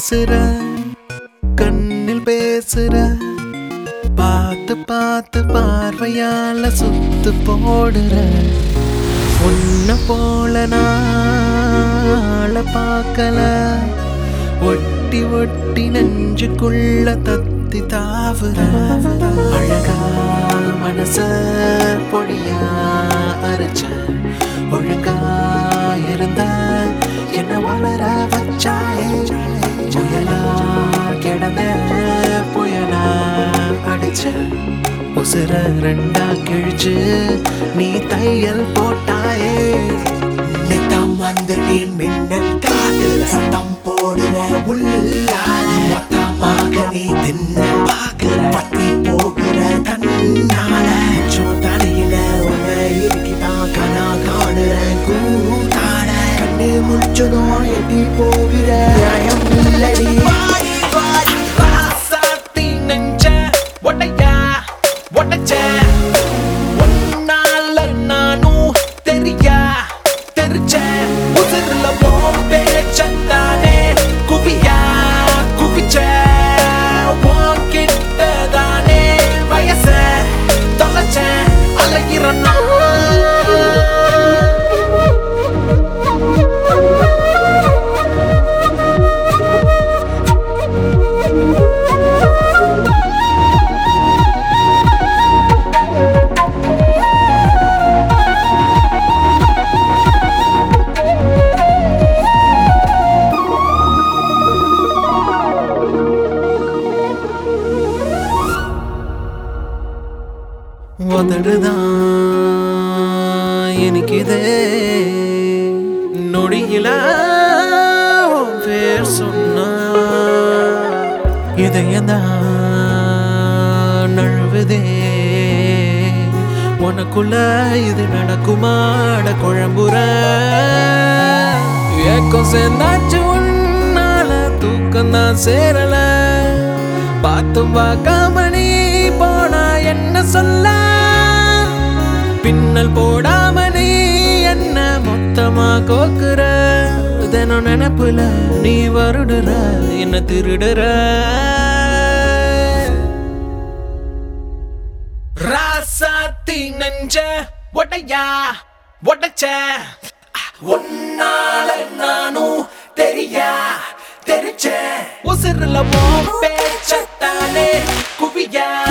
பேசுற கண்ணில் பேசுற பார்த்து பார்த்து பார்வையால சுத்து போடுற உன்ன போல நாள பார்க்கல ஒட்டி ஒட்டி நெஞ்சுக்குள்ள தத்தி தாவுற அழகா மனச பொடியா அரைச்ச ஒழுங்கா இருந்த என்ன வளர வச்சாயே புயலா கிடந்த புயலா அடிச்ச உசுர ரெண்டா கிழிச்சு நீ தையல் போட்டாயே நித்தம் வந்து நீ மின்னல் காட்டுல சத்தம் போடுற உள்ளால மொத்தமாக நீ தின்ன பாக்குற பத்தி போகிற தன்னால சோ தலையில உன்னை இருக்கிதான் கனா காணுற கூத்தாட கண்ணு முடிச்சதும் எட்டி போகிற நியாயம் இல்லடி ராசாத்தி நெஞ்ச ஒடையா ஒடைச்ச உன்னால நானும் தெரியா தெரிச்ச உதிரில போம் பேச்சத்தானே குவியா குவிச்ச உன்கிட்ட தானே வயச தொலைச்ச அலைகிற நான் உதடுதான் எனக்குதே நொடியில உன் பேர் சொன்னா இதயந்தான் நழுவுதே உனக்குள்ள இது நடக்குமாட குழம்புற ஏக்கம் சேர்ந்தாச்சு உன்னால தூக்கம் தான் சேரல பார்த்தும் பார்க்காம நீ போனா என்ன சொல்ல பின்னல் போடாம நீ என்ன மொத்தமா கோக்குற தினம் நினைப்புல நீ வருடுற என்ன திருடுற ராசாத்தி நெஞ்ச ஒடையா ஒடைச்ச உன்னால நானும் தெரியா தெரிச்சேன் உசிரில பேச்சத்தானே குவியா